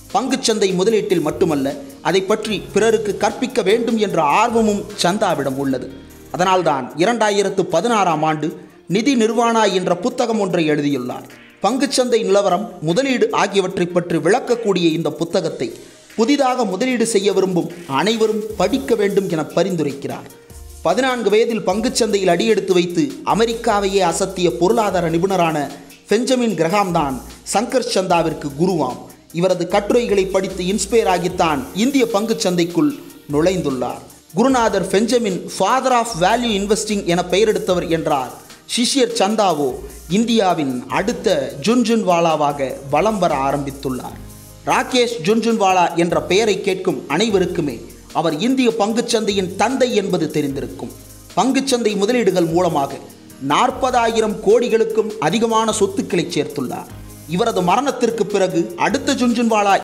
பங்குச்சந்தை முதலீட்டில் மட்டுமல்ல அதை பற்றி பிறருக்கு கற்பிக்க வேண்டும் என்ற ஆர்வமும் சந்தாவிடம் உள்ளது அதனால்தான் இரண்டாயிரத்து பதினாறாம் ஆண்டு நிதி நிர்வாணா என்ற புத்தகம் ஒன்றை எழுதியுள்ளார் பங்குச்சந்தை நிலவரம் முதலீடு ஆகியவற்றை பற்றி விளக்கக்கூடிய இந்த புத்தகத்தை புதிதாக முதலீடு செய்ய விரும்பும் அனைவரும் படிக்க வேண்டும் என பரிந்துரைக்கிறார் பதினான்கு வயதில் பங்குச்சந்தையில் அடியெடுத்து வைத்து அமெரிக்காவையே அசத்திய பொருளாதார நிபுணரான பெஞ்சமின் கிரகாம் தான் சங்கர் சந்தாவிற்கு குருவாம் இவரது கட்டுரைகளை படித்து இன்ஸ்பயர் ஆகித்தான் இந்திய பங்குச் சந்தைக்குள் நுழைந்துள்ளார் குருநாதர் Benjamin father of value investing என பெயரெடுத்தவர் என்றார் சிஷ்யர் சந்தாவோ இந்தியாவின் அடுத்த ஜுன்ஜுன்வாலாவாக வலம் வர ஆரம்பித்துள்ளார் ராகேஷ் ஜுன்ஜுன்வாலா என்ற பெயரை கேட்கும் அனைவருக்குமே அவர் இந்திய பங்குச்சந்தையின் தந்தை என்பது தெரிந்திருக்கும் பங்குச்சந்தை முதலீடுகள் மூலமாக நாற்பதாயிரம் கோடிகளுக்கும் அதிகமான சொத்துக்களை சேர்த்துள்ளார் இவரது மரணத்திற்கு பிறகு அடுத்த ஜுன்ஜுன்வாலா